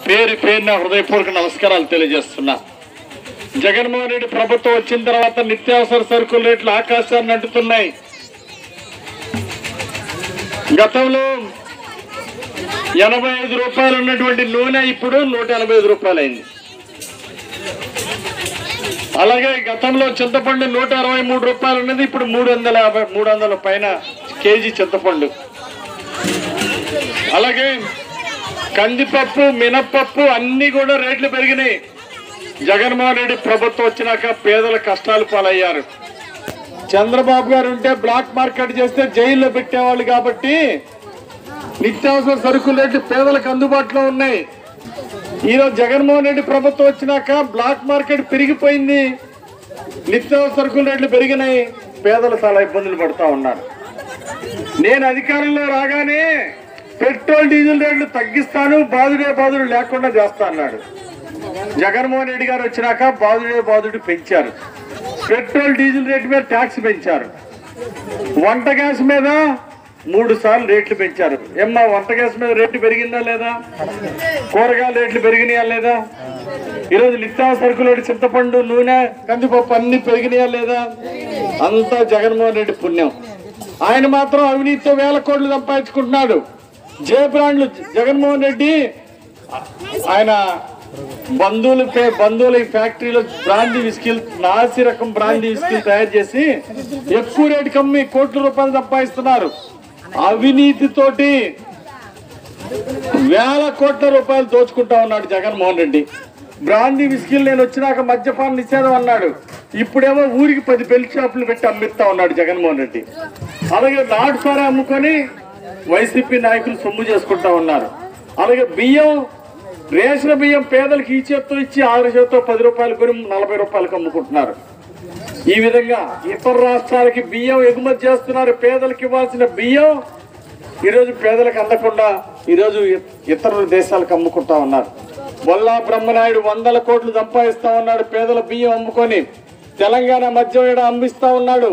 పేరు పేరున హృదయపూర్వక నమస్కారాలు తెలియజేస్తున్నా జగన్మోహన్ రెడ్డి ప్రభుత్వం వచ్చిన తర్వాత నిత్యావసర సరుకుల రేట్లు ఆకాశాన్ని అంటుతున్నాయి గతంలో ఎనభై ఐదు రూపాయలు ఉన్నటువంటి నూనె ఇప్పుడు నూట ఎనభై ఐదు రూపాయలు అయింది అలాగే గతంలో చింతపండు నూట అరవై మూడు రూపాయలు ఉన్నది ఇప్పుడు మూడు వందల యాభై మూడు వందల పైన కేజీ చింతపండు అలాగే కందిపప్పు మినప్పప్పు అన్ని కూడా రేట్లు పెరిగినాయి జగన్మోహన్ రెడ్డి ప్రభుత్వం వచ్చినాక పేదల కష్టాలు పాలయ్యారు చంద్రబాబు గారు ఉంటే బ్లాక్ మార్కెట్ చేస్తే జైల్లో పెట్టేవాళ్ళు కాబట్టి నిత్యావసర సరుకుల రేట్లు పేదలకు అందుబాటులో ఉన్నాయి ఈరోజు జగన్మోహన్ రెడ్డి ప్రభుత్వం వచ్చినాక బ్లాక్ మార్కెట్ పెరిగిపోయింది నిత్యావసర సరుకుల రేట్లు పెరిగినాయి పేదలు చాలా ఇబ్బందులు పడుతూ ఉన్నారు నేను అధికారంలో రాగానే పెట్రోల్ డీజిల్ రేట్లు తగ్గిస్తాను బాధుడే బాధుడు లేకుండా చేస్తా అన్నాడు జగన్మోహన్ రెడ్డి గారు వచ్చినాక బాధుడే బాధుడు పెంచారు పెట్రోల్ డీజిల్ రేటు మీద ట్యాక్స్ పెంచారు వంట గ్యాస్ మీద మూడు సార్లు రేట్లు పెంచారు ఏమ్మా వంట గ్యాస్ మీద రేట్లు పెరిగిందా లేదా కూరగాయల రేట్లు పెరిగినాయా లేదా ఈరోజు నిత్యావసర సరుకులు చింతపండు నూనె కందిపప్పు అన్ని పెరిగినాయా లేదా అంతా జగన్మోహన్ రెడ్డి పుణ్యం ఆయన మాత్రం అవినీతితో వేల కోట్లు సంపాదించుకుంటున్నాడు జే బ్రాండ్లు జగన్మోహన్ రెడ్డి ఆయన బంధువుల పే- బంధువుల ఈ ఫ్యాక్టరీలో బ్రాందీ విస్కిల్ నాసి రకం బ్రాందీ విస్కిల్ తయారు చేసి ఎక్కువ రేటు కమ్మి కోట్ల రూపాయలు సంపాదిస్తున్నారు అవినీతితోటి వేల కోట్ల రూపాయలు దోచుకుంటా ఉన్నాడు జగన్మోహన్ రెడ్డి బ్రాందీ విస్కిల్ నేను వచ్చినాక మద్యపాన నిషేధం అన్నాడు ఇప్పుడేమో ఊరికి పది బెల్ట్ షాపులు పెట్టి అమ్మిస్తా ఉన్నాడు జగన్మోహన్ రెడ్డి అలాగే నాటు సారా అమ్ముకొని వైసీపీ నాయకులు సొమ్ము చేసుకుంటా ఉన్నారు అలాగే బియ్యం రేషన్ బియ్యం పేదలకు ఈ చేత్తో ఇచ్చి ఆరు చేత్తో పది రూపాయలు కొని నలభై రూపాయలకు అమ్ముకుంటున్నారు ఈ విధంగా ఇతర రాష్ట్రాలకి బియ్యం ఎగుమతి చేస్తున్నారు పేదలకు ఇవ్వాల్సిన బియ్యం ఈరోజు పేదలకు అందకుండా ఈరోజు ఇ- ఇతర దేశాలకు అమ్ముకుంటా ఉన్నారు బొల్లా బ్రహ్మనాయుడు వందల కోట్లు సంపాదిస్తా ఉన్నాడు పేదల బియ్యం అమ్ముకొని తెలంగాణ మద్యం ఈడ అమ్మిస్తా ఉన్నాడు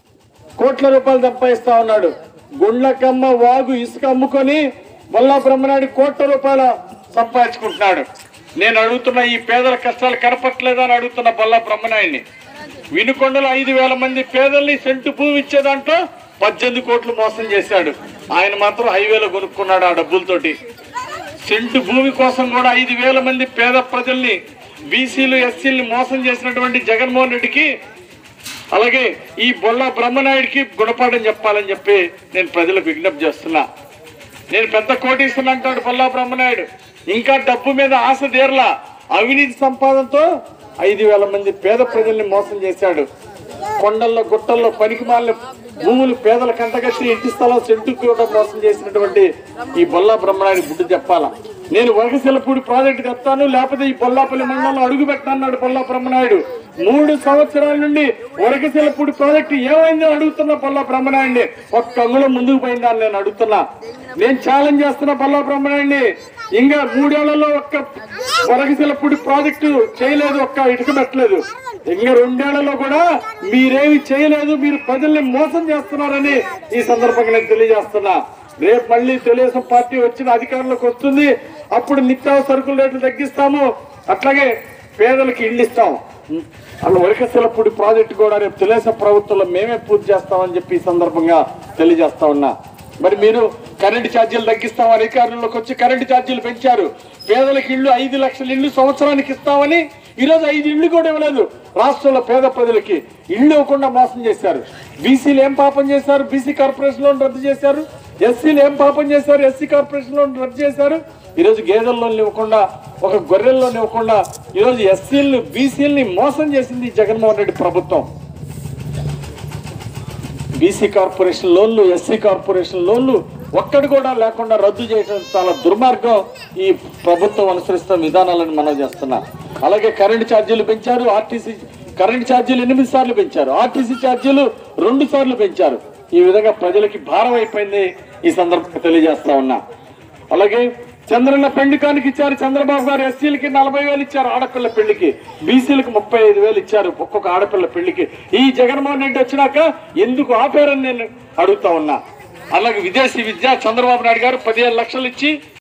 కోట్ల రూపాయలు సంపాదిస్తా ఉన్నాడు గుండ్లకమ్మ వాగు ఇసుక అమ్ముకొని బొల్లా బ్రహ్మనాయుడు కోట్ల రూపాయల సంపాదించుకుంటున్నాడు నేను అడుగుతున్న ఈ పేదల కష్టాలు కనపట్లేదా అని అడుగుతున్న బొల్లా బ్రహ్మనాయుడిని వినుకొండలో ఐదు వేల మంది పేదల్ని సెంటు భూమి ఇచ్చేదాంట్లో పద్దెనిమిది కోట్లు మోసం చేశాడు ఆయన మాత్రం హైవేలో కొనుక్కున్నాడు ఆ డబ్బులతోటి సెంటు భూమి కోసం కూడా ఐదు వేల మంది పేద ప్రజల్ని బీసీలు ఎస్సీలని మోసం చేసినటువంటి జగన్మోహన్ రెడ్డికి అలాగే ఈ బొల్ల బ్రహ్మనాయుడికి గుణపాఠం చెప్పాలని చెప్పి నేను ప్రజలకు విజ్ఞప్తి చేస్తున్నా నేను పెద్ద కోటీస్తున్నా అంటాడు బొల్లా బ్రహ్మనాయుడు ఇంకా డబ్బు మీద ఆశ తీరలా అవినీతి సంపాదనతో ఐదు వేల మంది పేద ప్రజల్ని మోసం చేశాడు కొండల్లో గుట్టల్లో పనికిమాలిన భూములు పేదల కంటగట్టి ఇంటి స్థలం సెంటుకు కూడా మోసం చేసినటువంటి ఈ బొల్లా బ్రహ్మనాయుడు గుడ్డు చెప్పాలా నేను వరకశిలపూడి ప్రాజెక్టు తెస్తాను లేకపోతే ఈ బొల్లాపల్లి మండలంలో అడుగు పెట్టన్నాడు బొల్లా బ్రహ్మనాయుడు మూడు సంవత్సరాల నుండి వరకశిలపూడి ప్రాజెక్టు ఏమైందో అడుగుతున్నా బొల్లా బ్రహ్మనాయుడిని ఒక్క అంగుళం ముందుకు పోయిందా అని నేను అడుగుతున్నా నేను ఛాలెంజ్ చేస్తున్నా బొల్లా బ్రహ్మనాయుడిని ఇంకా మూడేళ్లలో ఒక్క వరకశిలపూడి ప్రాజెక్టు చేయలేదు ఒక్క ఇటుక పెట్టలేదు ఇంకా రెండేళ్లలో కూడా మీరేమి చేయలేదు మీరు ప్రజల్ని మోసం చేస్తున్నారని ఈ సందర్భంగా నేను తెలియజేస్తున్నా రేపు మళ్ళీ తెలుగుదేశం పార్టీ వచ్చిన అధికారంలోకి వస్తుంది అప్పుడు నిత్యావసర సరుకుల రేట్లు తగ్గిస్తాము అట్లాగే పేదలకు ఇల్లు ఇస్తాం అలా వరకశిలపూడి ప్రాజెక్టు కూడా రేపు తెలుగుదేశం ప్రభుత్వంలో మేమే పూర్తి చేస్తామని చెప్పి ఈ సందర్భంగా తెలియజేస్తా ఉన్నా మరి మీరు కరెంటు ఛార్జీలు తగ్గిస్తాం అధికారంలోకి వచ్చి కరెంటు ఛార్జీలు పెంచారు పేదలకు ఇల్లు ఐదు లక్షల ఇల్లు సంవత్సరానికి ఇస్తామని ఈరోజు ఐదు ఇళ్ళు కూడా ఇవ్వలేదు రాష్ట్రంలో పేద ప్రజలకి ఇల్లు ఇవ్వకుండా మోసం చేశారు బీసీలు ఏం పాపం చేశారు బీసీ కార్పొరేషన్ లోన్ రద్దు చేశారు ఎస్సీలు ఏం పాపం చేశారు ఎస్సీ కార్పొరేషన్ లోన్ రద్దు చేశారు ఈరోజు గేదెల లోన్లు ఇవ్వకుండా ఒక గొర్రెల లోన్ ఇవ్వకుండా ఈరోజు ఎస్సీలను బీసీలని మోసం చేసింది ఈ జగన్మోహన్ రెడ్డి ప్రభుత్వం బీసీ కార్పొరేషన్ లోన్లు ఎస్సీ కార్పొరేషన్ లోన్లు ఒక్కటి కూడా లేకుండా రద్దు చేయడం చాలా దుర్మార్గం ఈ ప్రభుత్వం అనుసరిస్తున్న విధానాలను మనం చేస్తున్నాం అలాగే కరెంటు ఛార్జీలు పెంచారు ఆర్టీసీ కరెంటు ఛార్జీలు ఎనిమిది సార్లు పెంచారు ఆర్టీసీ ఛార్జీలు రెండు సార్లు పెంచారు ఈ విధంగా ప్రజలకి భారం అయిపోయింది ఈ సందర్భంగా తెలియజేస్తా ఉన్నా అలాగే చంద్రన్న పెళ్లికానికి ఇచ్చారు చంద్రబాబు గారు ఎస్సీలకి నలభై వేలు ఇచ్చారు ఆడపిల్ల పెళ్లికి బీసీలకు ముప్పై ఐదు వేలు ఇచ్చారు ఒక్కొక్క ఆడపిల్ల పెళ్లికి ఈ జగన్మోహన్ రెడ్డి వచ్చినాక ఎందుకు ఆపారని నేను అడుగుతా ఉన్నా అలాగే విదేశీ విద్య చంద్రబాబు నాయుడు గారు పదిహేను లక్షలు ఇచ్చి